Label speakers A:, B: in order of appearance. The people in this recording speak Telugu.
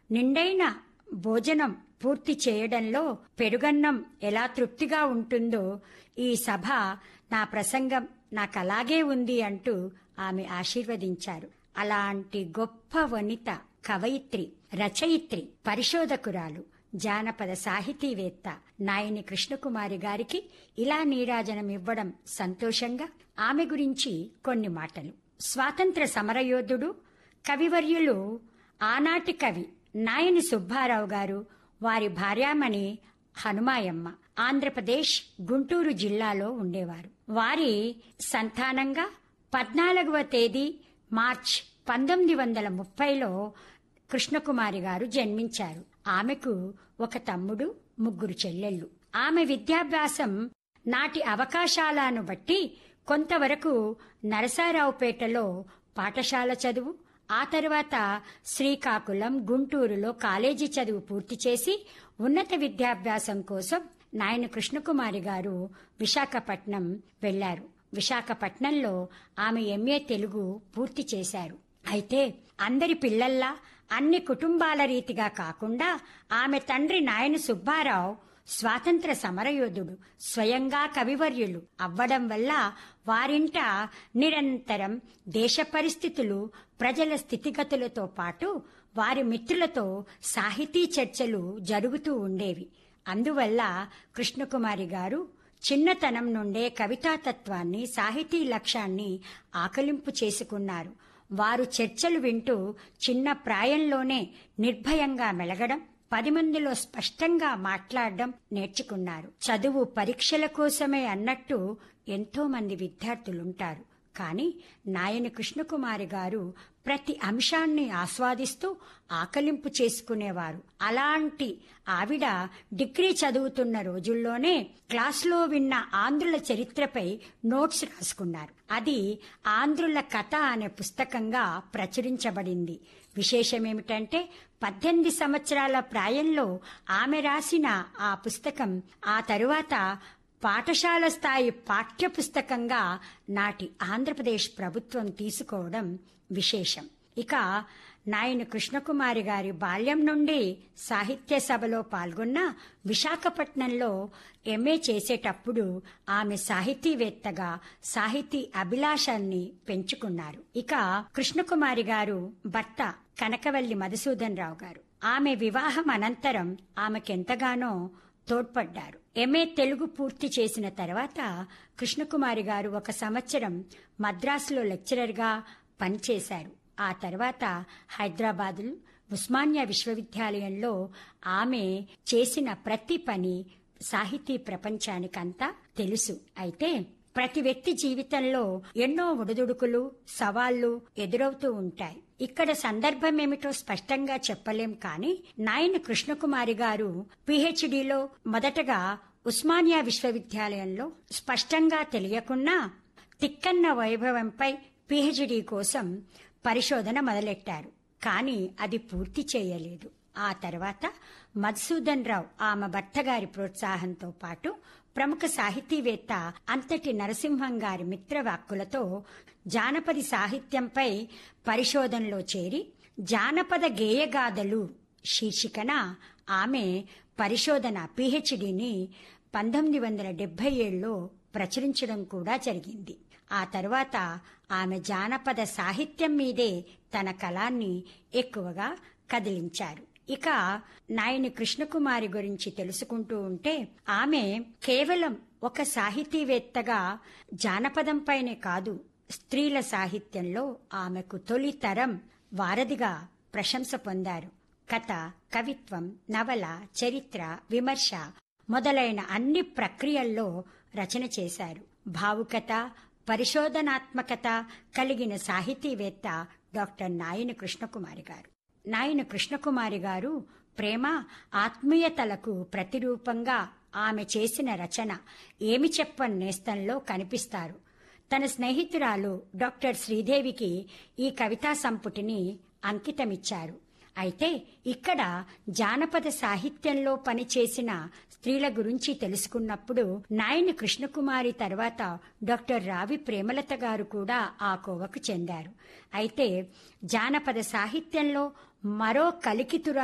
A: నిండైన భోజనం పూర్తి చేయడంలో పెరుగన్నం ఎలా తృప్తిగా ఉంటుందో ఈ సభ నా ప్రసంగం నాకు అలాగే ఉంది అంటూ ఆమె ఆశీర్వదించారు అలాంటి గొప్ప వనిత కవయిత్రి రచయిత్రి పరిశోధకురాలు జానపద సాహితీవేత్త నాయని కృష్ణకుమారి గారికి ఇలా నీరాజనం ఇవ్వడం సంతోషంగా ఆమె గురించి కొన్ని మాటలు స్వాతంత్ర సమరయోధుడు కవివర్యులు ఆనాటి కవి నాయని సుబ్బారావు గారు వారి భార్యామణి హనుమాయమ్మ ఆంధ్రప్రదేశ్ గుంటూరు జిల్లాలో ఉండేవారు వారి సంతానంగా పద్నాలుగవ తేదీ మార్చ్ పంతొమ్మిది వందల ముప్పైలో కృష్ణకుమారి గారు జన్మించారు ఆమెకు ఒక తమ్ముడు ముగ్గురు చెల్లెళ్ళు ఆమె విద్యాభ్యాసం నాటి అవకాశాలను బట్టి కొంతవరకు నరసారావుపేటలో పాఠశాల చదువు ఆ తర్వాత శ్రీకాకుళం గుంటూరులో కాలేజీ చదువు పూర్తి చేసి ఉన్నత విద్యాభ్యాసం కోసం నాయన కృష్ణకుమారి గారు విశాఖపట్నం వెళ్లారు విశాఖపట్నంలో ఆమె ఎంఏ తెలుగు పూర్తి చేశారు అయితే అందరి పిల్లల్లా అన్ని కుటుంబాల రీతిగా కాకుండా ఆమె తండ్రి నాయన సుబ్బారావు స్వాతంత్ర సమరయోధుడు స్వయంగా కవివర్యులు అవ్వడం వల్ల వారింట నిరంతరం దేశ పరిస్థితులు ప్రజల స్థితిగతులతో పాటు వారి మిత్రులతో సాహితీ చర్చలు జరుగుతూ ఉండేవి అందువల్ల కృష్ణకుమారి గారు చిన్నతనం నుండే కవితాతత్వాన్ని సాహితీ లక్ష్యాన్ని ఆకలింపు చేసుకున్నారు వారు చర్చలు వింటూ చిన్న ప్రాయంలోనే నిర్భయంగా మెలగడం పది మందిలో స్పష్టంగా మాట్లాడడం నేర్చుకున్నారు చదువు పరీక్షల కోసమే అన్నట్టు ఎంతో మంది విద్యార్థులుంటారు కానీ నాయని కృష్ణకుమారి గారు ప్రతి అంశాన్ని ఆస్వాదిస్తూ ఆకలింపు చేసుకునేవారు అలాంటి ఆవిడ డిగ్రీ చదువుతున్న రోజుల్లోనే క్లాసులో విన్న ఆంధ్రుల చరిత్రపై నోట్స్ రాసుకున్నారు అది ఆంధ్రుల కథ అనే పుస్తకంగా ప్రచురించబడింది విశేషమేమిటంటే పద్దెనిమిది సంవత్సరాల ప్రాయంలో ఆమె రాసిన ఆ పుస్తకం ఆ తరువాత పాఠశాల స్థాయి పాఠ్య పుస్తకంగా నాటి ఆంధ్రప్రదేశ్ ప్రభుత్వం తీసుకోవడం విశేషం ఇక నాయన కృష్ణకుమారి గారి బాల్యం నుండి సాహిత్య సభలో పాల్గొన్న విశాఖపట్నంలో ఎంఏ చేసేటప్పుడు ఆమె సాహితీవేత్తగా సాహితీ అభిలాషాన్ని పెంచుకున్నారు ఇక కృష్ణకుమారి గారు భర్త కనకవల్లి మధుసూదన్ రావు గారు ఆమె వివాహం అనంతరం ఆమెకెంతగానో తోడ్పడ్డారు ఎంఏ తెలుగు పూర్తి చేసిన తర్వాత కృష్ణకుమారి గారు ఒక సంవత్సరం మద్రాసులో లెక్చరర్గా పనిచేశారు ఆ తర్వాత హైదరాబాదులో ఉస్మానియా విశ్వవిద్యాలయంలో ఆమె చేసిన ప్రతి పని సాహితీ ప్రపంచానికంతా తెలుసు అయితే ప్రతి వ్యక్తి జీవితంలో ఎన్నో ఒడిదుడుకులు సవాళ్లు ఎదురవుతూ ఉంటాయి ఇక్కడ సందర్భం ఏమిటో స్పష్టంగా చెప్పలేం కానీ నాయన కృష్ణకుమారి గారు పిహెచ్డిలో మొదటగా ఉస్మానియా విశ్వవిద్యాలయంలో స్పష్టంగా తెలియకున్నా తిక్కన్న వైభవంపై పిహెచ్డి కోసం పరిశోధన మొదలెట్టారు కానీ అది పూర్తి చేయలేదు ఆ తర్వాత మధుసూదన్ రావు ఆమె భర్త గారి ప్రోత్సాహంతో పాటు ప్రముఖ సాహితీవేత్త అంతటి నరసింహం గారి మిత్రవాక్కులతో జానపది సాహిత్యంపై పరిశోధనలో చేరి జానపద గేయగాథలు శీర్షికన ఆమె పరిశోధన పిహెచ్డిని పంతొమ్మిది వందల డెబ్బై ఏడులో ప్రచురించడం కూడా జరిగింది ఆ తర్వాత ఆమె జానపద సాహిత్యం మీదే తన కళాన్ని ఎక్కువగా కదిలించారు ఇక నాయని కృష్ణకుమారి గురించి తెలుసుకుంటూ ఉంటే ఆమె కేవలం ఒక సాహితీవేత్తగా జానపదంపైనే కాదు స్త్రీల సాహిత్యంలో ఆమెకు తొలి తరం వారధిగా ప్రశంస పొందారు కథ కవిత్వం నవల చరిత్ర విమర్శ మొదలైన అన్ని ప్రక్రియల్లో రచన చేశారు భావుకత పరిశోధనాత్మకత కలిగిన సాహితీవేత్త డాక్టర్ నాయన కృష్ణకుమారి గారు నాయన కృష్ణకుమారి గారు ప్రేమ ఆత్మీయతలకు ప్రతిరూపంగా ఆమె చేసిన రచన ఏమి చెప్పని నేస్తంలో కనిపిస్తారు తన స్నేహితురాలు డాక్టర్ శ్రీదేవికి ఈ కవితా సంపుటిని అంకితమిచ్చారు అయితే ఇక్కడ జానపద సాహిత్యంలో పనిచేసిన స్త్రీల గురించి తెలుసుకున్నప్పుడు నాయని కృష్ణకుమారి తర్వాత డాక్టర్ రావి ప్రేమలత గారు కూడా ఆ కోవకు చెందారు అయితే జానపద సాహిత్యంలో మరో కలికితురా